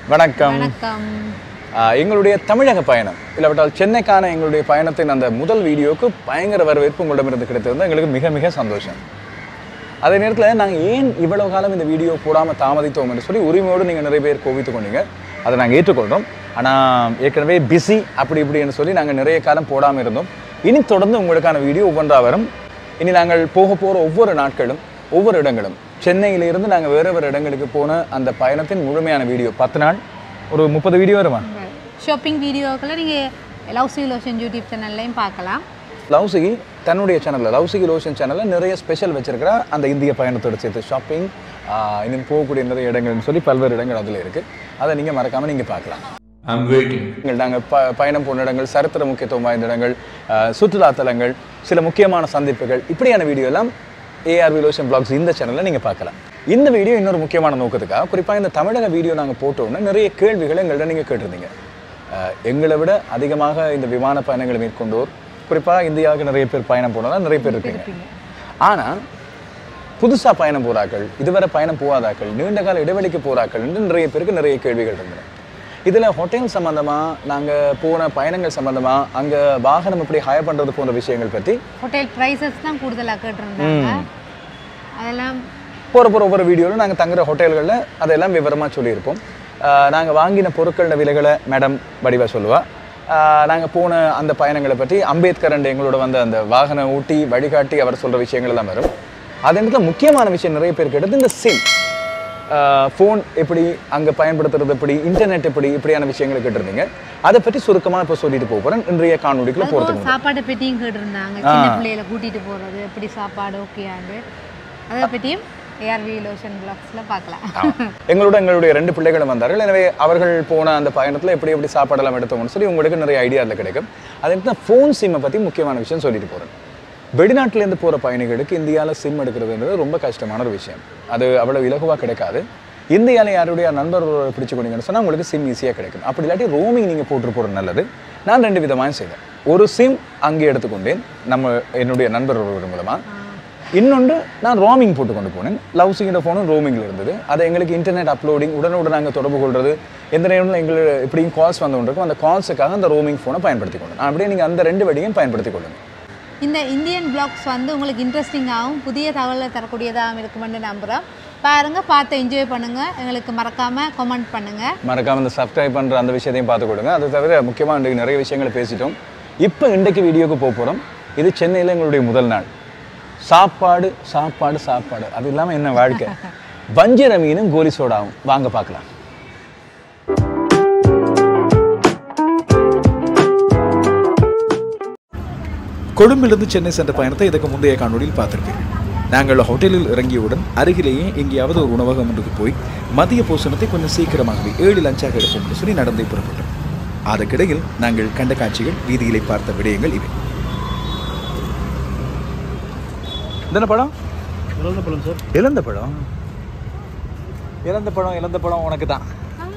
வணக்கம் வணக்கம் ஆஹ் எங்களுடைய தமிழக பயணம் இல்லாவிட்டால் சென்னைக்கான எங்களுடைய பயணத்தின் அந்த முதல் வீடியோவுக்கு பயங்கர வரவேற்பு உங்களிடமிருந்து கிடைத்திருந்தது எங்களுக்கு மிக மிக சந்தோஷம் அதே நேரத்தில் நாங்கள் ஏன் இவ்வளவு காலம் இந்த வீடியோ போடாமல் தாமதித்தோம் என்று சொல்லி உரிமையோடு நீங்கள் நிறைய பேர் கோவித்து கொண்டீங்க அதை நாங்கள் ஏற்றுக்கொள்கிறோம் ஆனால் ஏற்கனவே பிஸி அப்படி இப்படின்னு சொல்லி நாங்கள் நிறைய காலம் போடாமல் இருந்தோம் இனி தொடர்ந்து உங்களுக்கான வீடியோ ஒவ்வொன்றா வரும் இனி நாங்கள் போக போகிற ஒவ்வொரு நாட்களும் ஒவ்வொரு இடங்களும் சென்னையிலிருந்து நாங்கள் வேறு வேறு இடங்களுக்கு போன அந்த பயணத்தின் முழுமையான வீடியோ பத்து நாள் ஒரு முப்பது வீடியோ வருமா ஷாப்பிங் வீடியோக்களை நீங்கள் லவ்ஸி லோஷன் யூடியூப் சேனல்லையும் பார்க்கலாம் லவ்சிகி தன்னுடைய சேனலில் லவ்சிகி லோஷன் சேனலில் நிறைய ஸ்பெஷல் வச்சிருக்கிறா அந்த இந்திய பயணத்தோடு சேர்த்து ஷாப்பிங் இன்னும் போகக்கூடிய நிறைய இடங்கள்னு சொல்லி பல்வேறு இடங்கள் அதில் இருக்குது அதை நீங்கள் மறக்காமல் நீங்கள் பார்க்கலாம் I'm waiting. நீங்கள் நாங்கள் ப பயணம் போன இடங்கள் சரித்திர முக்கியத்துவம் வாய்ந்த இடங்கள் ஆஹ், சுற்றுலா தலங்கள் சில முக்கியமான சந்திப்புகள் இப்படியான வீடியோ எல்லாம் ஏஆர்வி லோஷன் பிளாக்ஸ் இந்த சேனலில் நீங்கள் பார்க்கலாம் இந்த வீடியோ இன்னொரு முக்கியமான நோக்கத்துக்காக குறிப்பாக இந்த தமிழக வீடியோ நாங்கள் போட்டோன்னே நிறைய கேள்விகளை எங்கள்கிட்ட நீங்கள் கேட்டிருந்தீங்க ஆஹ், எங்களை விட அதிகமாக இந்த விமான பயணங்களை மேற்கொண்டோர் குறிப்பாக இந்தியாவுக்கு நிறைய பேர் பயணம் போனதா நிறைய பேர் இருக்கீங்க ஆனால் புதுசாக பயணம் போறாக்கள் இதுவரை பயணம் போகாதாக்கள் நீண்ட கால இடைவெளிக்கு போறாக்கள் என்று நிறைய பேருக்கு நிறைய கேள்விகள் இருந்தன இதில் ஹோட்டல் சம்மந்தமாக நாங்கள் போன பயணங்கள் சம்மந்தமாக அங்கே வாகனம் எப்படி ஹயர் பண்ணுறது போன்ற விஷயங்கள் பற்றி ஹோட்டல் ப்ரைஸஸ் தான் கூடுதலாக கேட்டிருந்தாங்க அதெல்லாம் போகிற போகிற ஒவ்வொரு வீடியோவில் நாங்கள் தங்குற ஹோட்டல்களில் அதெல்லாம் விவரமாக சொல்லியிருப்போம் நாங்கள் வாங்கின பொருட்களோட விலைகளை மேடம் வடிவா சொல்லுவா நாங்கள் போன அந்த பயணங்களை பற்றி அம்பேத்கர் அண்ட் எங்களோட வந்த அந்த வாகனம் ஊட்டி வழிகாட்டி அவர் சொல்கிற விஷயங்கள் எல்லாம் வரும் அதே நேரத்தில் முக்கியமான விஷயம் நிறைய பேர் கேட்டது இந்த சிம் ஃபோன் எப்படி அங்கே பயன்படுத்துறது எப்படி இன்டர்நெட் எப்படி இப்படியான விஷயங்களை கேட்டிருந்தீங்க அதை பற்றி சுருக்கமாக இப்போ சொல்லிட்டு போக போகிறேன் இன்றைய காணொலிக்குள்ள அதுபோல் போகிறதுக்கு சாப்பாடை பற்றியும் கேட்டிருந்தாங்க சின்ன பிள்ளைகளை கூட்டிகிட்டு போகிறது எப்படி சாப்பாடு ஓகேயாண்டு அதை பற்றியும் ஏஆர்வி லோஷன் பிளாக்ஸில் பார்க்கலாம் எங்களோட எங்களுடைய ரெண்டு பிள்ளைகளும் வந்தார்கள் எனவே அவர்கள் போன அந்த பயணத்தில் எப்படி எப்படி சாப்பாடெல்லாம் எடுத்தோம்னு சொல்லி உங்களுக்கு நிறைய ஐடியா அதில் கிடைக்கும் அதே மாதிரி ஃபோன் சிம்மை பற்றி முக்கியமான விஷயம் சொல்லிட்டு போகிறேன் வெளிநாட்டிலேருந்து போகிற பயணிகளுக்கு இந்தியாவில் சிம் எடுக்கிறதுன்றது ரொம்ப கஷ்டமான ஒரு விஷயம் அது அவ்வளோ இலகுவாக கிடைக்காது இந்தியாவில் யாருடைய நண்பர் பிடிச்சு கொண்டீங்கன்னு சொன்னால் உங்களுக்கு சிம் ஈஸியாக கிடைக்கும் அப்படி இல்லாட்டி ரோமிங் நீங்கள் போட்டு போகிறது நல்லது நான் ரெண்டு விதமாக செய்தேன் ஒரு சிம் அங்கே எடுத்துக்கொண்டேன் நம்ம என்னுடைய நண்பர் ஒருவர் மூலமாக இன்னொன்று நான் ரோமிங் போட்டு கொண்டு போனேன் லவ்ஸிங்கிற ஃபோனும் ரோமிங்கில் இருந்தது அதை எங்களுக்கு இன்டர்நெட் அப்லோடிங் உடனுடன் நாங்கள் தொடர்பு கொள்வது எந்த நேரமும் எங்களுக்கு எப்படியும் கால்ஸ் வந்து கொண்டிருக்கும் அந்த கால்ஸுக்காக அந்த ரோமிங் ஃபோனை பயன்படுத்தி கொண்டேன் அப்படியே நீங்கள் அந்த ரெண்டு வழியும் பயன்படுத்தி கொள்ளுங்க இந்த இந்தியன் பிளாக்ஸ் வந்து உங்களுக்கு இன்ட்ரெஸ்டிங்காகவும் புதிய தகவலை தரக்கூடியதாகவும் இருக்குமென்னு நம்புகிறோம் பாருங்க பார்த்து என்ஜாய் பண்ணுங்க எங்களுக்கு மறக்காம கமெண்ட் பண்ணுங்க மறக்காம இந்த சப்ஸ்கிரைப் பண்ணுற அந்த விஷயத்தையும் பார்த்து கொடுங்க அது தவிர முக்கியமாக இன்றைக்கு நிறைய விஷயங்களை பேசிட்டோம் இப்போ இன்றைக்கு வீடியோக்கு போக போகிறோம் இது சென்னையில் எங்களுடைய முதல் நாள் சாப்பாடு சாப்பாடு சாப்பாடு அது இல்லாமல் என்ன வாழ்க்கை வஞ்சிர மீனும் கோலி சோடாவும் வாங்க பார்க்கலாம் கொழும்பிலிருந்து சென்னை சென்ற பயணத்தை இதற்கு முந்தைய காணொலியில் பார்த்திருப்பீர்கள் நாங்கள் ஹோட்டலில் இறங்கியவுடன் அருகிலேயே எங்கேயாவது ஒரு உணவகம் ஒன்றுக்கு போய் மதிய போஷணத்தை கொஞ்சம் சீக்கிரமாகவே ஏழு லஞ்சாக எடுப்போம் என்று சொல்லி நடந்தே புறப்பட்டோம் அதற்கிடையில் நாங்கள் கண்ட காட்சிகள் வீதியிலே பார்த்த விடயங்கள் இவை என்ன படம் இழந்த பழம் சார் இழந்த பழம் இழந்த பழம் இழந்த பழம் உனக்கு தான்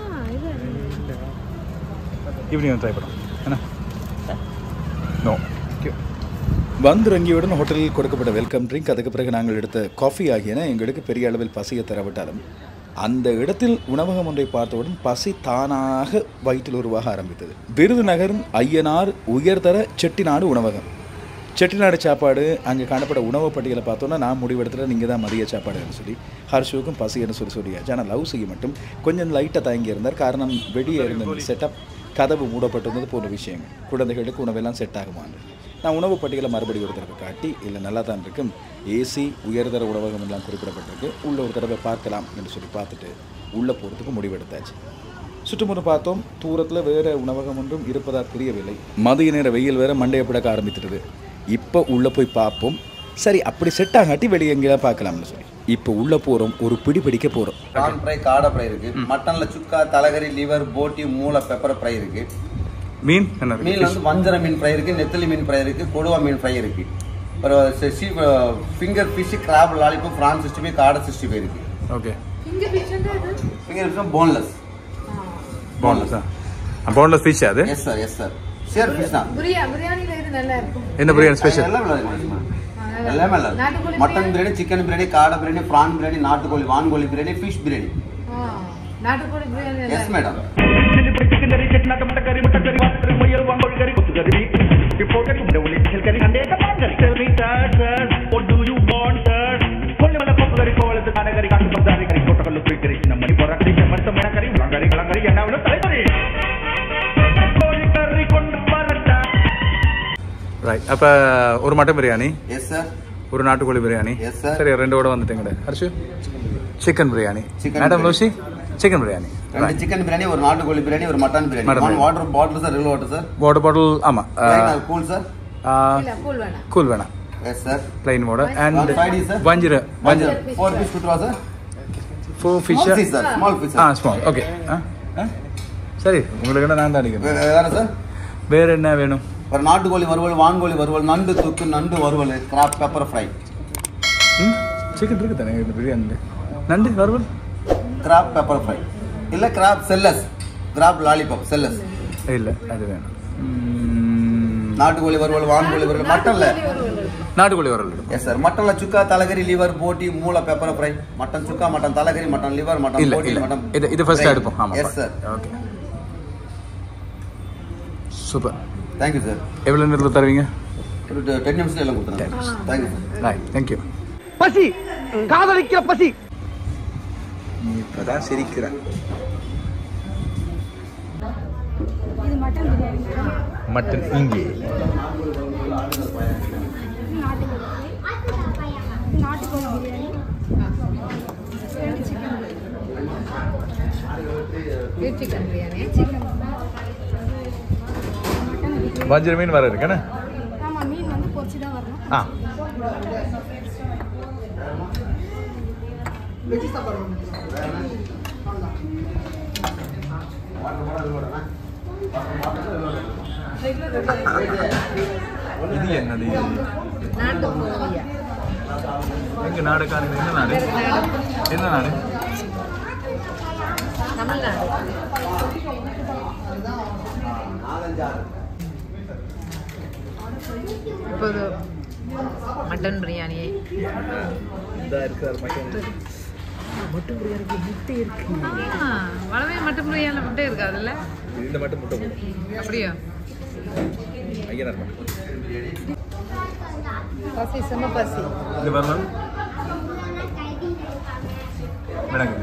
ஈவினிங் ட்ரை படம் என்ன நோ வந்திறங்கியவுடன் ஹோட்டலில் கொடுக்கப்பட்ட வெல்கம் ட்ரிங்க் அதுக்கு பிறகு நாங்கள் எடுத்த காஃபி ஆகியன எங்களுக்கு பெரிய அளவில் பசியை தரவிட்டாலும் அந்த இடத்தில் உணவகம் ஒன்றை பார்த்தவுடன் பசி தானாக வயிற்றில் உருவாக ஆரம்பித்தது விருதுநகரின் ஐயனார் உயர்தர செட்டிநாடு உணவகம் செட்டிநாடு சாப்பாடு அங்கே காணப்பட்ட உணவு பட்டியலை பார்த்தோன்னா நான் முடிவெடுத்துல நீங்கள் தான் மதிய சாப்பாடுன்னு சொல்லி ஹர்ஷுவுக்கும் பசின்னு சொல்லி சொல்லியாச்சு ஆனால் லவ் செய்ய மட்டும் கொஞ்சம் லைட்டாக தயங்கி இருந்தார் காரணம் வெளியே இருந்த செட்டப் கதவு மூடப்பட்டிருந்தது போன்ற விஷயங்கள் குழந்தைகளுக்கு உணவெல்லாம் செட் ஆகுமான்னு நான் உணவு பட்டியலை மறுபடி ஒரு தடவை காட்டி இல்லை நல்லா தான் இருக்கும் ஏசி உயர்தர உணவகம் எல்லாம் குறிப்பிடப்பட்டிருக்கு உள்ள ஒரு தடவை பார்க்கலாம் என்று சொல்லி பார்த்துட்டு உள்ளே போகிறதுக்கு முடிவெடுத்தாச்சு சுற்றுமுறை பார்த்தோம் தூரத்தில் வேறு உணவகம் ஒன்றும் இருப்பதா தெரியவில்லை மதிய நேர வெயில் வேற மண்டையை பிடக்க ஆரம்பித்துடுது இப்போ உள்ளே போய் பார்ப்போம் சரி அப்படி செட் ஆகாட்டி வெளியே எங்கேயா பார்க்கலாம்னு சொல்லி இப்போ உள்ளே போகிறோம் ஒரு பிடி பிடிக்க போகிறோம் ப்ரான் ஃப்ரை காடை ஃப்ரை இருக்கு மட்டன்ல சுக்கா தலகரி லிவர் போட்டி மூளை பெப்பர் ஃப்ரை இருக்கு மீன் என்ன மீன்ல வந்து வஞ்சர மீன் ஃப்ரை இருக்கு நெத்தலி மீன் ஃப்ரை இருக்கு கொடுவா மீன் ஃப்ரை இருக்கு அப்புறம் finger fish crab lollipop prawn sixty five காடை சிக்ஸ்டி ஃபைவ் இருக்கு okay finger fish boneless boneless boneless fish அது yes sir yes sir seer fish தான் என்ன பிரியாணி ஸ்பெஷல் எல்லாமே நல்லா இருக்கு எல்லாமே நல்லா இருக்கு மட்டன் பிரியாணி சிக்கன் பிரியாணி காடை பிரியாணி ப்ரான் பிரியாணி நாட்டுக்கோழி வான்கோழி பிரியாணி ஃபிஷ் பிரியாணி நாட்டுக்கோழி பிரியாணி எஸ் மேடம் ரைட் அப்போ ஒரு மட்டன் பிரியாணி எஸ் சார் ஒரு நாட்டுக்கோழி பிரியாணி Yes, sir. சரி ரெண்டோட வந்துட்டேங்கடே ஹர்ஷு chicken biryani Chicken madam biryani. லூசி சிக்கன் பிரியாணி ரெண்டு சிக்கன் பிரியாணி ஒரு நாட்டுக்கோழி பிரியாணி ஒரு mutton biryani Mutton one biryani. Water bottle sir ரில் வாட்டர் சார் வாட்டர் பாட்டில் ஆமாம் கூல் சார் இல்ல கூழ் வேணாம் கூல் வேணாம் எஸ் சார் பிளைன் மோட அண்ட் Fried is, sir? வஞ்சிர வஞ்சிர ஃபோர் பீஸ் கொடுத்துருவா sir four small fish piece sir small piece ஆ ஸ்மால் ஓகே ஆ ஆ சரி உங்களுக்கு நான் தான் அடிக்கிறேன் வேற சார் வேறு என்ன வேணும் ஒரு நாட்டுக்கோழி வறுவல் வான்கோழி வறுவல் நண்டு தூக்கு நண்டு வறுவல் கிராப் பெப்பர் ஃப்ரை ம் சிக்கன் இருக்கு தானே இந்த பிரியாணியில் நண்டு வறுவல் கிராப் பெப்பர் ஃப்ரை இல்ல கிராப் செல்லஸ் கிராப் லாலிபாப் செல்லஸ் இல்லை அது வேணும் ம், நாட்டுக்கோழி வறுவல் வான்கோழி வறுவல் மட்டன்ல நாட்டுக்கோழி வறுவல் எடுப்போம் எஸ் சார் மட்டன்ல சுக்கா தலைகறி லிவர் போட்டி மூளை பெப்பர் ஃப்ரை மட்டன் சுக்கா மட்டன் தலைகறி மட்டன் லிவர் மட்டன் இல்ல போட்டி இல்ல மட்டன் இது இது ஃபர்ஸ்ட் எடுப்போம் ஆமாம் yes sir okay super thank you sir எவ்வளோ நேரத்தில் தருவீங்க ஒரு டென் நிமிஷம் எல்லாம் கொடுத்துறேன் தேங்க்யூ சார் ரைட் தேங்க்யூ பசி காதலிக்கிற பசி நீ இப்போதான் சிரிக்கிற இது மட்டன் பிரியாணி மட்டன் இங்கே நாட்டுக்கோழி இது நாட்டுக்கோழி பிரியாணி இது சிக்கன் இது chicken biryani chicken mutton biryani வஞ்சிர மீன் வர இருக்கேண்ணே ஆமாம் மீன் வந்து பொரிச்சு தான் வரணும் ஆ இது என்னது நாட்டுக்கோழியா எங்க நாடுக்காரங்க என்ன நாடு என்ன நாடு தமிழ்நாடு இப்போது மட்டன் பிரியாணியை ஆ, வளமே மட்டன் பிரியாணியில் முட்டை இருக்காதுல்ல இந்த மட்டும் முட்டை போடும் அப்படியா ஐயனார் பசி செம்ம பசி இது வரலாம் விளங்கு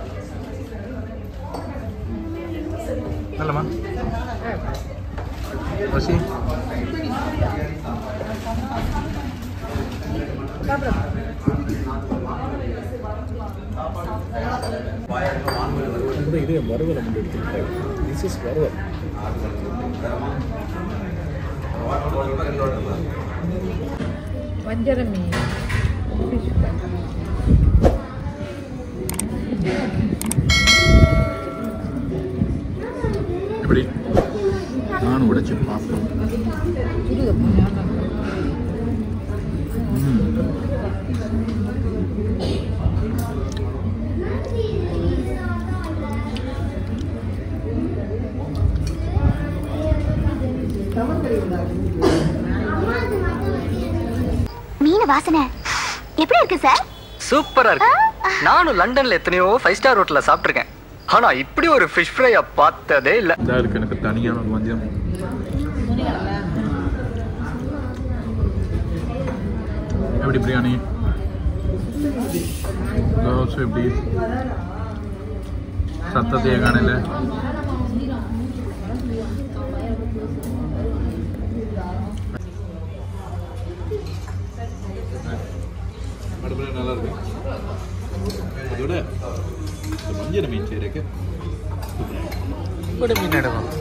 நல்லமா பசி இது வறுவல் நம்ம எடுத்துக்கிட்டேன் திஸ் இஸ் வறுவல் வஞ்சர மீன் எப்படி நானும் உடைச்சு பார்ப்போம் மீன் வாசனை எப்படி இருக்கு சார் சூப்பரா இருக்கு நானும் லண்டன்ல எத்தனையோ ஃபைவ் ஸ்டார் ஹோட்டல்ல சாப்பிட்டிருக்கேன் ஆனா இப்படி ஒரு ஃபிஷ் ஃப்ரைய பார்த்ததே இல்ல இதாக இருக்கு எனக்கு தனியான ஒரு மஞ்சள் எப்படி பிரியாணி தோசை எப்படி சத்தத்தையே காணல அடுப்பில் நல்லா இருக்கு அதோட இந்த மஞ்சள் மீன் செய்யறதுக்கு இப்படி மீன் எடுக்கும்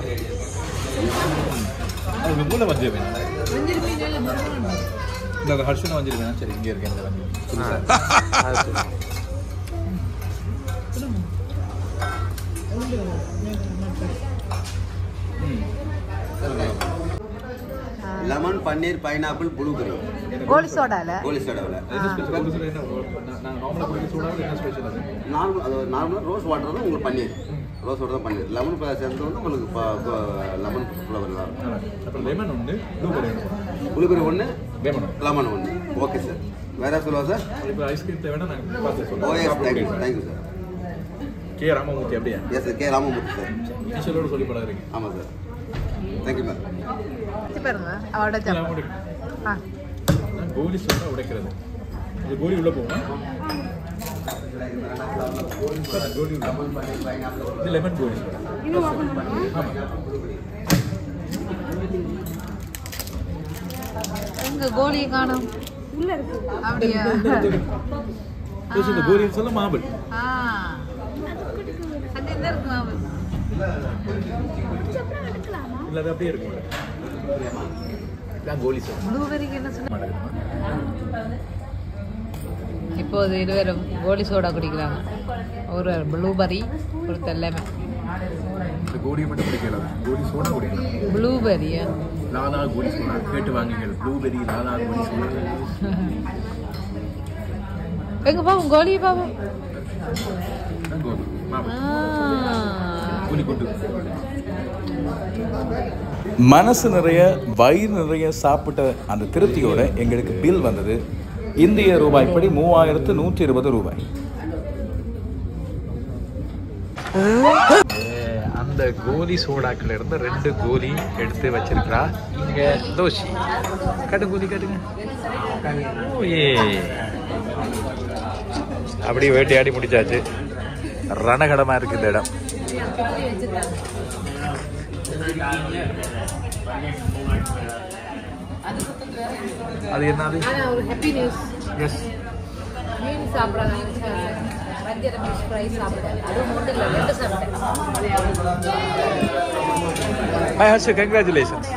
அது வெங்குல மஞ்சள் மீன் இந்த ஹர்ஷன மஞ்சள் மீன் சரி இங்கே இருக்கேன் இந்த மஞ்சள் லெமன் பன்னீர் பைனாப்பிள் ப்ளூபெரி கோழி சோடால கோலி சோடாவில் நார்மலாக குடிக்க சூடாக என்ன ஸ்பெஷல் அது நார்மல் அது நார்மலாக ரோஸ் வாட்டர் வந்து உங்களுக்கு பன்னீர் ரோஸ் வாட்டர் தான் பன்னீர் லெமன் சேர்ந்து வந்து உங்களுக்கு லெமன் ஃப்ளவர் தான் அப்புறம் லெமன் ஒன்று ப்ளூபெரி ஒன்று ப்ளூபெரி ஒன்று லெமன் லெமன் ஒன்று ஓகே சார் வேறு சொல்லுவா சார் இப்போ ஐஸ்கிரீம் தேவைன்னா நாங்கள் பார்த்து ஓ சொல்லுவோம் yes thank you thank you sir K Ramamurthy அப்படியா எஸ் கே ராமமூர்த்தி சார் டீச்சரோட சொல்லி பழகுறீங்க ஆமாம் சார் தேங்க்யூ மேம் பாருங்க அவட ஆ நான் கோலி சொன்னா உடைக்கிறது இது கோலி உள்ள போகும் கோலி உள்ள இது லெமன் கோலி எங்க கோலியை காணும் உள்ள இருக்கு அப்படியா Terus இந்த கோலி சொல்ல மாபிள் ஆ அங்க என்ன இருக்கு மாவு அப்புறம் எடுக்கலாமா இல்ல அது அப்படியே இருக்கும் இதான் கோலி சொல் ப்ளூபெரிக்கு என்ன சொன்ன இப்போது இருவரும் கோலி சோடா குடிக்கிறாங்க ஒரு ப்ளூபெரி ஒருத்தர் லெமன் இந்த கோலியை மட்டும் குடிக்கல கோலி சோடா குடிக்கலாம் ப்ளூபெரியா லாலா கோலி சோடா கேட்டு வாங்குங்கள் ப்ளூபெரி லாலா கோலி சோடா எங்க பாப்போம் கோலியை பாப்போம் இதான் கோலி மாபிள் ஆ. கோலி கொண்டு மனசு நிறைய வயிறு நிறைய சாப்பிட்ட அந்த திருப்தியோட எங்களுக்கு பில் வந்தது இந்திய ரூபாய்ப்படி மூவாயிரத்து நூற்றி இருபது ரூபாய் அந்த கோலி சோடாக்குல இருந்து ரெண்டு கோலி எடுத்து வச்சிருக்கிறா இங்க தோசி கட்டு கோலி கட்டுங்க ஓ, ஏ அப்படியே வேட்டையாடி முடிச்சாச்சு ரணகடமா இருக்கு இந்த இடம் அது என்னது ஆனா ஒரு ஹாப்பி நியூஸ் எஸ் மீன் சாப்பிட்றாங்க வஞ்சர ஃபிஷ் ஃப்ரை சாப்பிட்றேன் அதுவும் ஒன்றும் இல்லை ரெண்டு சாப்பிட்டேன் ஹாய் ஹர்ஷு கங்க்ராச்சுலேஷன்ஸ்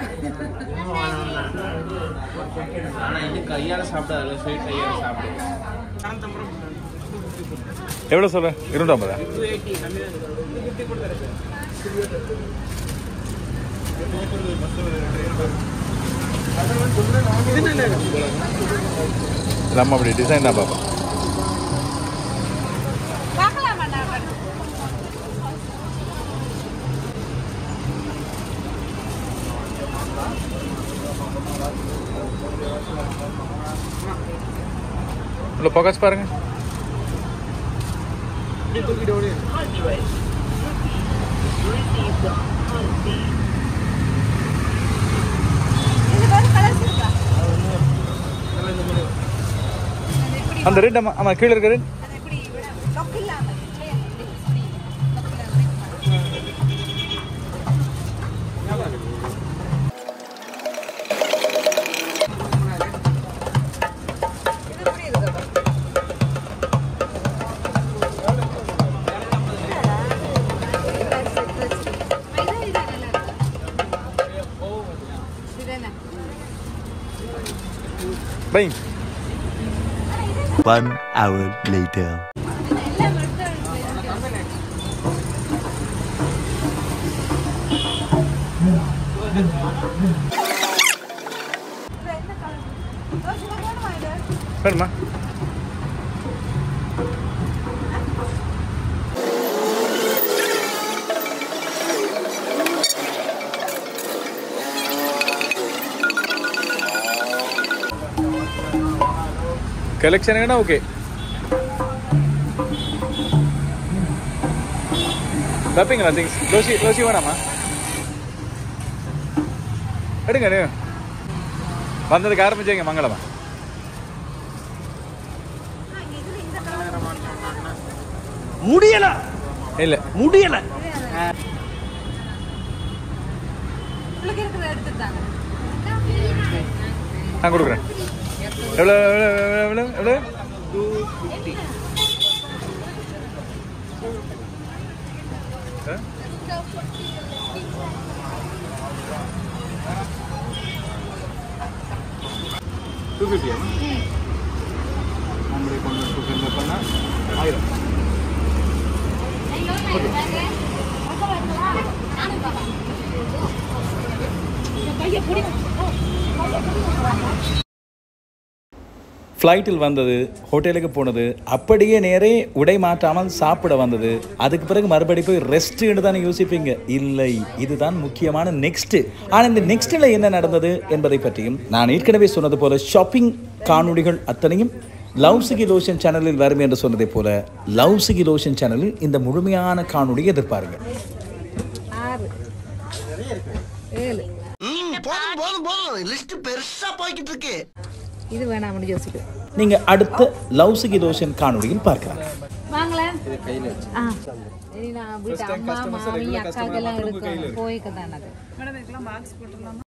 எவ்வளோ சொல்ல இருநூற்றம்பதா நம்ம அப்படி டிசைன் தான் பார்ப்போம் உள்ள போக்கஸ் பாருங்க அந்த ரெட் ஆமா ஆமா கீழே இருக்க ரெட் பை One hour later. வேணுமா கலெக்ஷன் வேணா ஓகே தப்பிங்களா திங்ஸ் தோசி தோசி வேணாமா எடுங்க எடுங்க வந்ததுக்கு ஆரம்பிச்சீங்க மங்களமா முடியல இல்ல முடியல உங்களுக்கு இருக்கிறத எடுத்துட்டாங்க நான் கொடுக்குறேன் எவ்வளோ எவ்வளோ எவ்வளோ எவ்வளோ ஆ? டூ ஃபிஃப்டியா நம்மளுடைய கொண்டு டூ ஃபிஃப்டி பண்ணால் ஆயிரம் ஃப்ளைட்டில் வந்தது ஹோட்டலுக்கு போனது அப்படியே நேரே உடை மாற்றாமல் சாப்பிட வந்தது அதுக்கு பிறகு மறுபடி போய் ரெஸ்ட்னு தானே யோசிப்பீங்க இல்லை இதுதான் முக்கியமான நெக்ஸ்ட் ஆனால் இந்த நெக்ஸ்ட்டில் என்ன நடந்தது என்பதை பற்றியும் நான் ஏற்கனவே சொன்னது போல ஷாப்பிங் காணொளிகள் அத்தனையும் லவ்சிகி லோஷன் சேனலில் வரும் என்று சொன்னதைப் போல லவ்சிகி லோஷன் சேனலில் இந்த முழுமையான காணொளியை எதிர்பாருங்கள் ஆறு ஏழு போதும் போதும் போதும் லிஸ்ட் பெருசா போய்கிட்டு இருக்கு இது வேணாம் யோசிக்கிறேன் நீங்க அடுத்த லவ்சிகி லோஷன் காணொளியில் பார்க்கலாம் வாங்களேன் ஆ சரி நான் வீட்டு அம்மா மாமி அக்காக்கெல்லாம் எடுக்கணும் போய்க்க தான் அது மேடம் இதுக்கெல்லாம் பாக்ஸ் போட்டுடலாமா